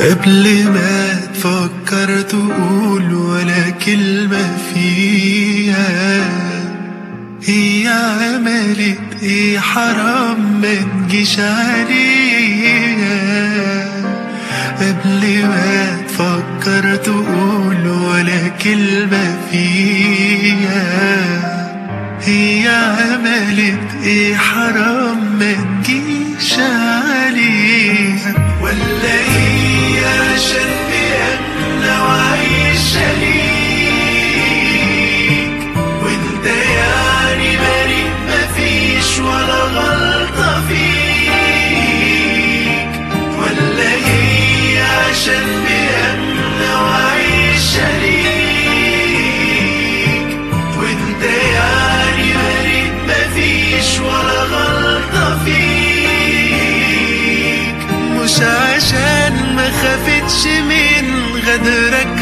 قبل ما تفكر تقول ولا كلمة فيها هي عملت ايه حرام ما تجيش عليها قبل ما تفكر تقول ولا كلمة فيها هي عملت ايه حرام ما تجيش عليها ولا هي عشان بأمنة وعايشة ليك وانت يعني بريء مفيش ولا غلطة فيك ولا هي عشان بأمنة وعايشة ليك وانت يعني بريء مفيش ولا غلطة فيك مش عشان ما خافتش من غدرك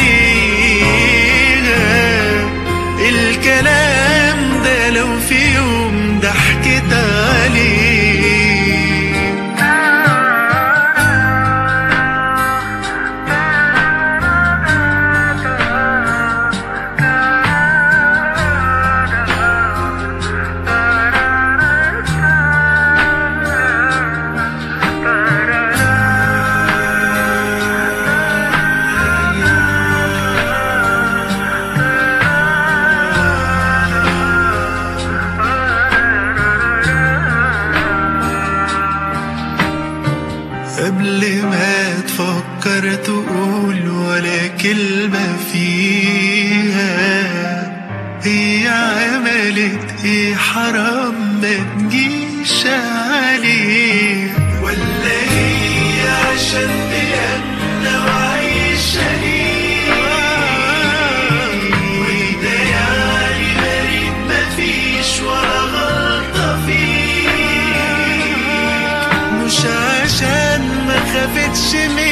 عليها الكلام ده لو في يوم ضحكت عليه قبل ما تفكر تقول ولا كلمة فيها هي عملت ايه حرام ما تجيش عليه ولا هي عشان بأمنة وعايشة ليه وانت يعني بريء مفيش ولا غلطة فيك مش عشان ما خافتش من